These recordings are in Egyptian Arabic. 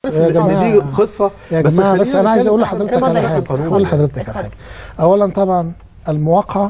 عارف يا ان جماعة- دي قصه يا جماعه خلينا بس انا عايز نتكلم اقول عن لحضرتك كلمة على حاجه القانون. اقول لحضرتك على اتفضل. حاجه اولا طبعا المواقعه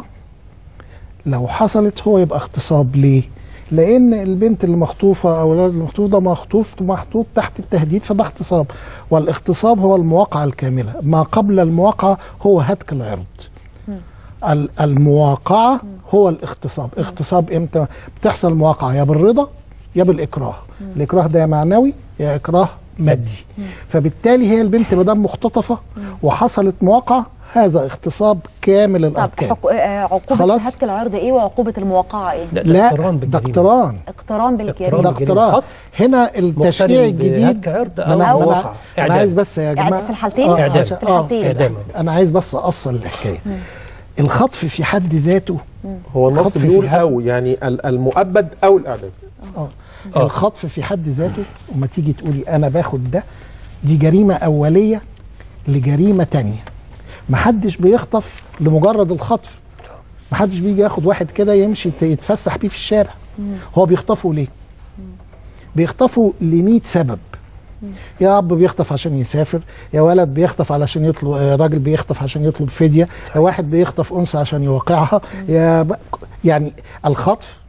لو حصلت هو يبقى اغتصاب ليه؟ لان البنت اللي مخطوفه او الولد المخطوف ده مخطوف محطوط تحت التهديد فده اغتصاب والاغتصاب هو المواقعه الكامله ما قبل المواقعه هو هتك العرض ال- المواقعه هو الاغتصاب اغتصاب امتى بتحصل مواقعه يا بالرضا يا بالاكراه الاكراه ده يا معنوي يا اكراه مادي فبالتالي هي البنت ما دام مختطفه وحصلت مواقعه هذا اغتصاب كامل طب الاركان حق... آه، عقوبه خلاص. هتك العرض ايه وعقوبه المواقعه ايه؟ لا ده لا اقتران ده بالجريمة. اقتران اقتران اقتران بالجريمه ده بالجريمة. اقتران خط هنا التشريع مقترن الجديد بهتك عرض ما أو أنا- ما أنا- مواقعة. انا إعدام. عايز بس يا جماعه في الحالتين؟ آه إعدام. عشان- في الحالتين. آه إعدام. انا عايز بس اصل الحكايه الخطف في حد ذاته هو النص خطف في بيقول حد- او يعني ال- المؤبد او الاعدام آه. آه. الخطف في حد ذاته وما تيجي تقولي انا باخد ده دي جريمه اوليه لجريمه تانية محدش بيخطف لمجرد الخطف محدش بيجي ياخد واحد كده يمشي يت- يتفسح بيه في الشارع هو بيخطفه ليه بيخطفوا ل سبب يا اب بيخطف عشان يسافر يا ولد بيخطف علشان يطلب آه، راجل بيخطف عشان يطلب فديه يا واحد بيخطف انثى عشان يوقعها يا ب... يعني الخطف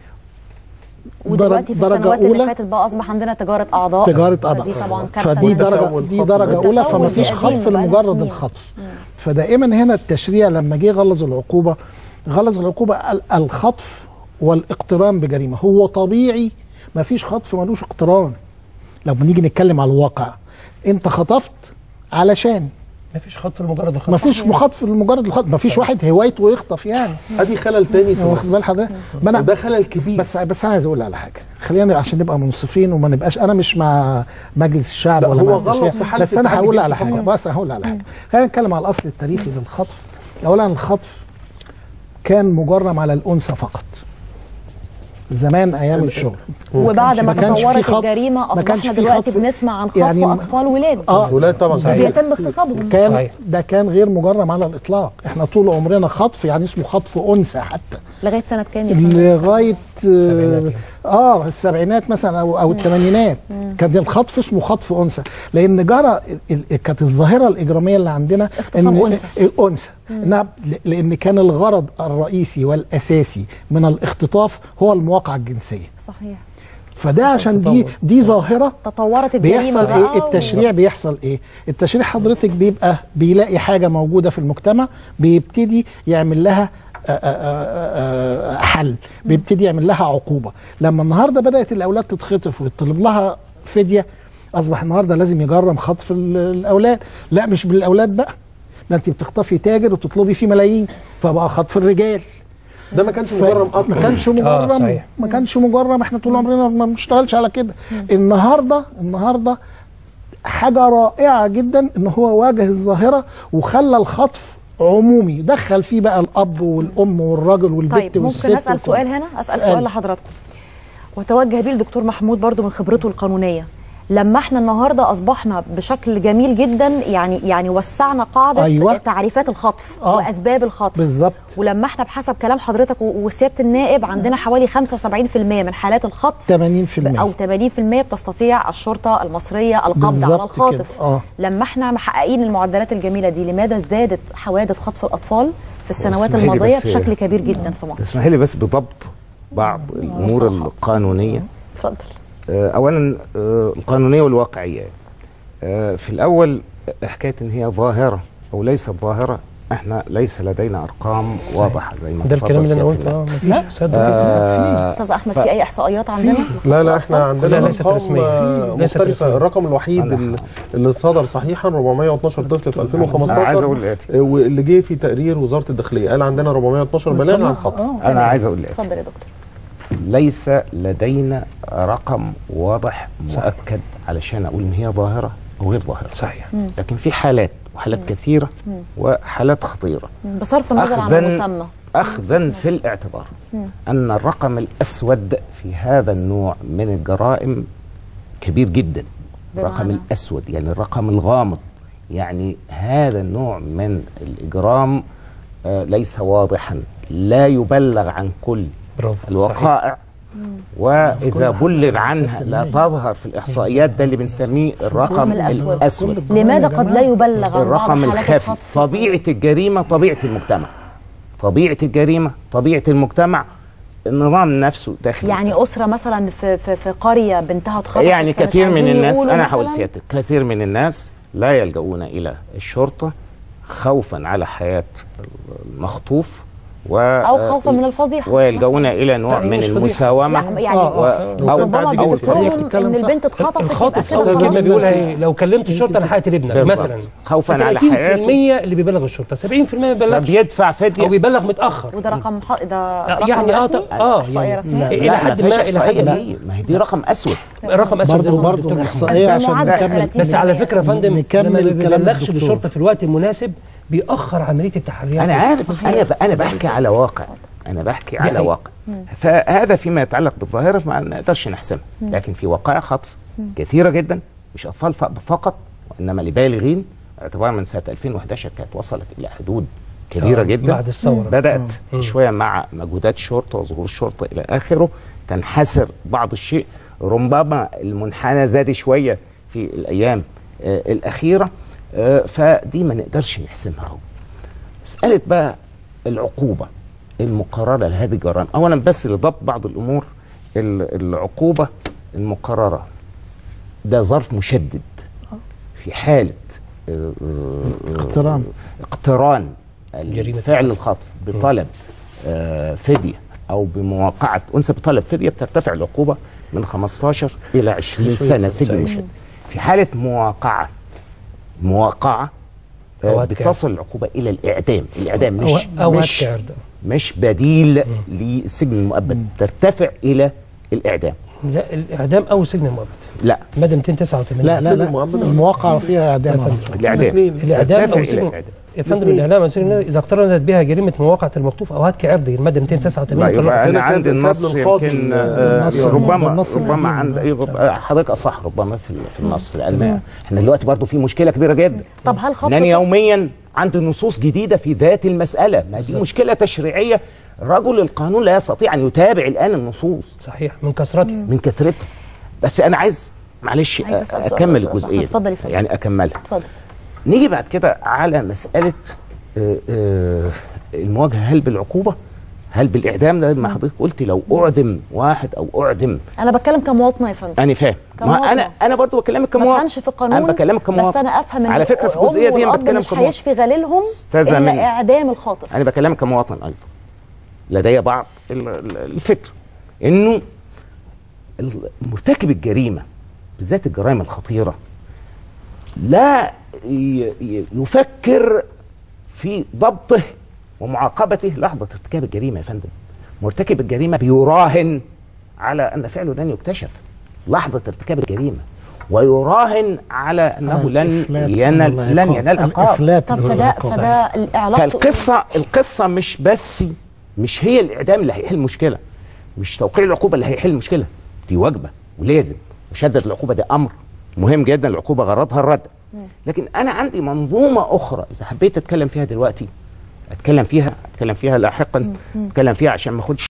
ودلوقتي في درجة السنوات اللي أولى فاتت بقى اصبح عندنا تجاره اعضاء تجارة فدي أعضاء طبعا كارثه فدي مهمة. درجة والتسول دي خطف. درجة أولى والتسول فما دي فيش قديم خطف بقالها لمجرد سنين. الخطف فدائما هنا التشريع لما جه غلظ العقوبة غلظ العقوبة ال- الخطف والاقتران بجريمة هو طبيعي ما فيش خطف ملوش اقتران لو بنيجي نتكلم على الواقع انت خطفت علشان ما فيش خط لمجرد الخط ما فيش مخاطف لمجرد الخطف ما فيش واحد هوايته يخطف يعني ادي خلل تاني في واخد بال النص حضرتك ما انا وده خلل كبير بس بس انا عايز اقول على حاجه خلينا عشان نبقى منصفين وما نبقاش انا مش مع مجلس الشعب لا، ولا هو مع غلط التشريع، في حالة بس انا التعدي هقول الجنسي على حاجه فقط. بس هقول على حاجه خلينا نتكلم على الاصل التاريخي للخطف اولا الخطف كان مجرم على الانثى فقط زمان ايام الشغل وبعد ما ما كانش في تطورت خطف. الجريمه ما كانش اصبحنا في دلوقتي خطف. بنسمع عن خطف يعني م- اطفال ولاد اه الولاد طبعا وبيتم اغتصابهم كان صحيح. ده كان غير مجرم على الاطلاق احنا طول عمرنا خطف يعني اسمه خطف انثى حتى لغايه سنه كام يا فندم؟ لغايه السبعينات. اه السبعينات مثلا او او الثمانينات كان الخطف اسمه خطف انثى لان جرى ال- ال- كانت الظاهره الاجراميه اللي عندنا اغتصاب أنثى. انثى انها ل- لان كان الغرض الرئيسي والاساسي من الاختطاف هو المواقعه الجنسيه صحيح فده عشان دي تطور. دي ظاهره تطورت الجريمه بيحصل بقى ايه التشريع بيحصل ايه التشريع حضرتك بيبقى بيلاقي حاجه موجوده في المجتمع بيبتدي يعمل لها آه، آه، آه، آه، حل بيبتدي يعمل لها عقوبه لما النهارده بدات الاولاد تتخطف ويطلب لها فديه اصبح النهارده لازم يجرم خطف ال- الاولاد لا مش بالاولاد بقى ده انت بتخطفي تاجر وتطلبي فيه ملايين فبقى خطف الرجال ده ما كانش ف- مجرم اصلا ما كانش آه، مجرم صحيح. ما كانش مجرم احنا طول عمرنا ما بنشتغلش على كده النهارده النهارده حاجه رائعه جدا ان هو واجه الظاهره وخلى الخطف عمومي دخل فيه بقى الاب والام والراجل والبت طيب والست ممكن اسال والكل. سؤال هنا اسال اسأل. سؤال لحضراتكم وتوجه بيه لدكتور محمود برضو من خبرته القانونيه لما احنا النهارده اصبحنا بشكل جميل جدا يعني يعني وسعنا قاعده أيوة. تعريفات الخطف آه. واسباب الخطف بالظبط ولما احنا بحسب كلام حضرتك و- وسياده النائب عندنا حوالي 75% من حالات الخطف 80% او 80% بتستطيع الشرطه المصريه القبض على بالظبط كده. الخاطف آه. لما احنا محققين المعدلات الجميله دي لماذا ازدادت حوادث خطف الاطفال في السنوات اسمحي لي الماضيه بس- بشكل كبير جدا في مصر اسمحي لي بس بضبط بعض الامور القانونيه اتفضل آه، اولا آه، القانونيه والواقعيه آه، في الاول حكايه ان هي ظاهره او ليست ظاهره احنا ليس لدينا ارقام واضحه زي ما ده الكلام اللي انا تفضل قلته اه سيادة مفيش احصائيات دقيقة. آه، استاذ احمد في اي احصائيات عندنا لا لا احنا عندنا لا، ليست ارقام رسمية. آه، ليست مختلفه رسمية. الرقم الوحيد أنا- اللي- اللي صدر صحيحا 412 طفل في 2015 أنا عايز أقول الآتي. آه، واللي جه في تقرير وزاره الداخليه قال عندنا 412 بلاغ عن خطف انا عايز اقول الآتي. اتفضل يا دكتور ليس لدينا رقم واضح مؤكد علشان اقول ان هي ظاهره او غير ظاهره صحيح لكن في حالات وحالات كثيره وحالات خطيره بصرف النظر عن أخذاً- المسمى اخذا في الاعتبار ان الرقم الاسود في هذا النوع من الجرائم كبير جدا الرقم بمعنى؟ الاسود يعني الرقم الغامض يعني هذا النوع من الاجرام آه، ليس واضحا لا يبلغ عن كل برافو صحيح. الوقائع واذا بلغ عنها لا تظهر في الاحصائيات ده اللي بنسميه الرقم الرقم الأسود. الاسود كل الضمان لماذا يا قد لا جماعة. يبلغ عن بعض الرقم حالات الخفي الخطف طبيعه الجريمه طبيعه المجتمع طبيعه الجريمه طبيعه المجتمع النظام نفسه داخل يعني اسره مثلا في في, في قريه بنتها اتخطفت يعني فمش كثير من عايزين الناس يقولوا انا مثلاً؟ هقول سيادتك كثير من الناس لا يلجؤون الى الشرطه خوفا على حياه المخطوف و او خوفا من الفضيحه ويلجؤون الى نوع لا، من مش فضيحة. المساومه لا، يعني و- ربما ربما بيفكرهم بتتكلم ان صح. البنت اتخطفت يبقى الخاطف كده كلمه خلاص. بيقولها ايه لو كلمت الشرطه انا هقتل ابنك بالظبط. مثلا خوفا على 30% حياته اللي بيبلغ الشرطه 70% ما بيبلغش فبيدفع او فديه بيبلغ متاخر وده رقم ح... ده رقم يعني اه رسمي؟ اه احصائيه يعني رسميه الى لا، حد ما ما فيهاش الى حد إحصائية ما دي ما هي دي رقم اسود رقم اسود زي برضه ما برضه الدكتور محمد. الاحصائيه عشان المعدل نكمل 30. بس على فكره يا فندم نكمل لما ما كلام بيبلغش الدكتور. للشرطه في الوقت المناسب بيأخر عمليه التحريات انا عارف انا ب- انا بحكي على واقع انا بحكي على حقيقة. واقع فهذا فيما يتعلق بالظاهره ما نقدرش نحسمها لكن في وقائع خطف كثيره جدا مش اطفال ف- فقط وانما لبالغين اعتبارا من سنه 2011 كانت وصلت الى حدود كبيره آه، جدا بعد الثورة. بدات شويه مع مجهودات الشرطه وظهور الشرطه الى اخره تنحسر بعض الشيء ربما المنحنى زاد شويه في الايام آه الاخيره آه فدي ما نقدرش نحسمها أهو. مسألة بقى العقوبة المقررة لهذه الجرائم أولا بس لضبط بعض الأمور ال- العقوبة المقررة ده ظرف مشدد في حالة آه، آه، اقتران. اقتران جريمة فعل الخطف بطلب آه، فدية أو بمواقعة أنثى بطلب فدية بترتفع العقوبة من 15 إلى 20 سنة سجن مشدد في حالة مواقعة مواقعة آه، أو هتك- بتصل العقوبة إلى الإعدام الإعدام مش أو- أو مش هتك عرض. مش بديل للسجن المؤبد ترتفع إلى الإعدام لا الاعدام او سجن المؤبد لا ماده 289 لا لا سجن لا مؤبد. المواقع فيها اعدام على طول. الإعدام الاعدام ترتفع او إلى سجن الإعدام يا فندم الاعلام او سجن اذا اقترنت بها جريمه مواقعه المخطوف او هتك عرضه الماده 289 لا يبقى قانون- انا هنا عندي كانت النص إرسال للقاضي يمكن ال- آه، النص- ربما النص ربما القديم. عند يبقى حضرتك اصح ربما في ال- في النص لان احنا دلوقتي برضو في مشكله كبيره جدا طب هل خطف انني يوميا عندي نصوص جديده في ذات المساله ما دي مشكله تشريعيه رجل القانون لا يستطيع ان يتابع الان النصوص صحيح من كثرتها من كثرتها بس انا عايز معلش عايز أسأل سؤال اكمل بس لو الجزئيه سمحت. اتفضل يا فندم. يعني اكملها اتفضل نيجي بعد كده على مسألة آه، آه، المواجهة هل بالعقوبة هل بالإعدام ده ما حضرتك قلت لو أعدم واحد أو أعدم انا بتكلم كمواطنه يا فندم أنا فاهم ما كمواطنة. أنا أنا برضه بكلمك ما كمواطن افهمش في القانون أنا بكلمك كمواطن بس انا افهم ان على فكرة في الأم الجزئية دي أنا والأب بتكلم مش كمواطن هيشفي غليلهم أستاذة الا منى. اعدام الخاطف أنا بكلمك كمواطن أيضا لدي بعض ال- ال- الفكر إنه ال- مرتكب الجريمة بالذات الجرائم الخطيرة لا ي- ي- يفكر في ضبطه ومعاقبته لحظة ارتكاب الجريمة يا فندم مرتكب الجريمة بيراهن على أن فعله لن يكتشف لحظة ارتكاب الجريمة ويراهن على أنه لن الإفلات ينال والعقاب. لن ينال عقاب الإفلات طب من فده العقاب. فده علاقته فالقصة القصة مش بس مش هي الإعدام اللي هيحل المشكلة مش توقيع العقوبة اللي هيحل المشكلة دي واجبة ولازم مشدد العقوبة ده أمر مهم جدا العقوبة غرضها الرد لكن أنا عندي منظومة أخرى إذا حبيت أتكلم فيها دلوقتي أتكلم فيها أتكلم فيها لاحقا أتكلم فيها عشان ما أخدش